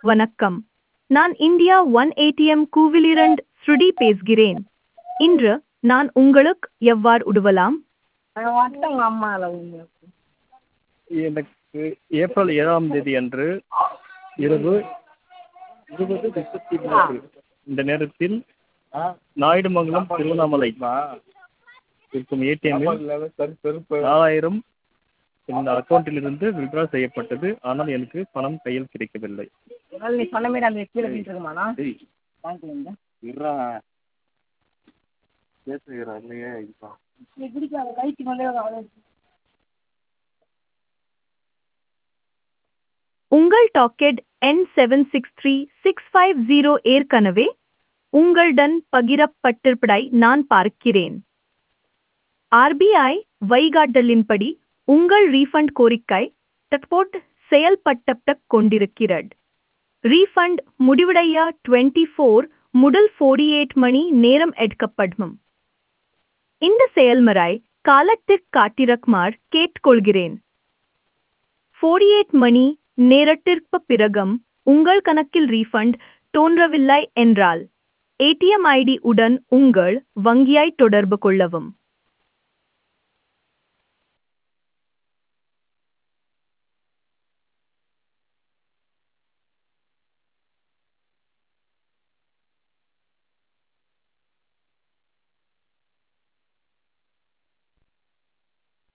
வணக்கம் நான் India One ATM கூவிலிரண்ட் ஸ்ருதி பேசுகிறேன் இன்று நான் உங்களுக்கு எவ்வாறு உதவலாம் வட்டங்க அம்மாவில் எனக்கு ஏப்ரல் ஏழாம் தேதி அன்று இரவு இருபது முப்பத்தி மூன்று இந்த நேரத்தில் நாயுடுமங்கலம் திருவண்ணாமலை இருக்கும் ஏடிஎம்மில் நாலாயிரம் இந்த அக்கௌண்ட்டிலிருந்து வித்ட்ரா செய்யப்பட்டது ஆனால் எனக்கு பணம் கையில் கிடைக்கவில்லை நீ சொன்ன மாரி அந்த கீழே இருக்குமாண்ணா பேங்க்லேருந்து நீ பிடிக்காத கைக்கு மேலே உங்கள் டாக்கெட் என் seven six three six five zero ஏற்கனவே உங்களுடன் பகிரப்பட்டிருப்பதை நான் பார்க்கிறேன் ஆர்பிஐ வழிகாட்டலின்படி உங்கள் ரீஃபண்ட் கோரிக்கை தற்போது செயல்பட்ட கொண்டிருக்கிறது ரீஃபண்ட் முடிவடைய டுவெண்ட்டி ஃபோர் முதல் ஃபோர்டி எயிட் மணி நேரம் எடுக்கப்படும் இந்த செயல்முறை காலத்திற்கு காட்டிரக்குமாறு கேட்டுக்கொள்கிறேன் ஃபோர்டி எயிட் மணி நேரத்திற்கு பிறகும் உங்கள் கணக்கில் ரீஃபண்ட் தோன்றவில்லை என்றால் ஏடிஎம் ஐடி உடன் உங்கள் வங்கியை தொடர்பு கொள்ளவும்